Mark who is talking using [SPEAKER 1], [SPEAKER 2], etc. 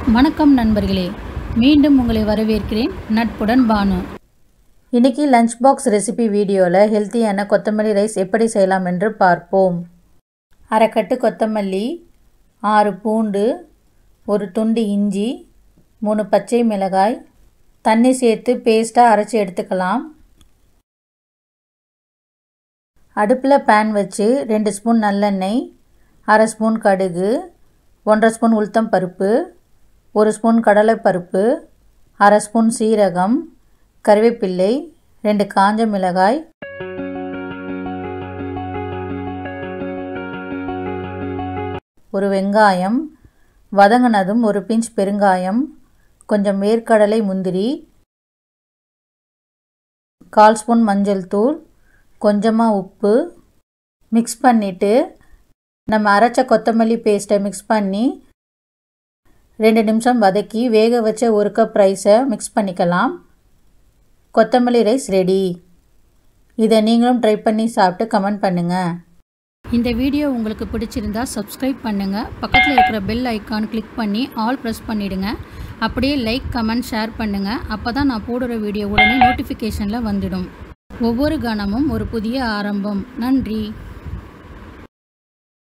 [SPEAKER 1] வணக்கம் நண்பர்களே மீண்டும் உங்களை வரவேற்கிறேன் நட்புடன் பானு
[SPEAKER 2] இன்னைக்கு லஞ்ச் பாக்ஸ் ரெசிபி வீடியோவில் ஹெல்த்தியான கொத்தமல்லி ரைஸ் எப்படி செய்யலாம் என்று பார்ப்போம் அரைக்கட்டு கொத்தமல்லி ஆறு பூண்டு ஒரு துண்டு இஞ்சி மூணு பச்சை மிளகாய் தண்ணி சேர்த்து பேஸ்ட்டாக அரைச்சி எடுத்துக்கலாம் அடுப்பில் பேன் வச்சு ரெண்டு ஸ்பூன் நல்லெண்ணெய் அரை ஸ்பூன் கடுகு ஒன்றரை ஸ்பூன் உளுத்தம் பருப்பு ஒரு ஸ்பூன் கடலைப்பருப்பு அரை ஸ்பூன் சீரகம் கருவேப்பிள்ளை ரெண்டு காஞ்ச மிளகாய் ஒரு வெங்காயம் வதங்கினதும் ஒரு பிஞ்ச் பெருங்காயம் கொஞ்சம் வேர்க்கடலை முந்திரி கால் ஸ்பூன் மஞ்சள் தூள் கொஞ்சமாக உப்பு மிக்ஸ் பண்ணிவிட்டு நம்ம அரைச்ச கொத்தமல்லி பேஸ்ட்டை மிக்ஸ் பண்ணி ரெண்டு நிமிஷம் வதக்கி வேக வச்ச ஒரு கப் ரைஸை மிக்ஸ் பண்ணிக்கலாம் கொத்தமல்லி ரைஸ் ரெடி இதை நீங்களும் ட்ரை பண்ணி சாப்பிட்டு கமெண்ட் பண்ணுங்கள்
[SPEAKER 1] இந்த வீடியோ உங்களுக்கு பிடிச்சிருந்தா சப்ஸ்கிரைப் பண்ணுங்கள் பக்கத்தில் இருக்கிற பெல் ஐக்கான் கிளிக் பண்ணி ஆல் ப்ரெஸ் பண்ணிவிடுங்க அப்படியே லைக் கமெண்ட் ஷேர் பண்ணுங்கள் அப்போ தான் நான் போடுற வீடியோ உடனே நோட்டிஃபிகேஷனில் வந்துடும் ஒவ்வொரு கணமும் ஒரு புதிய ஆரம்பம் நன்றி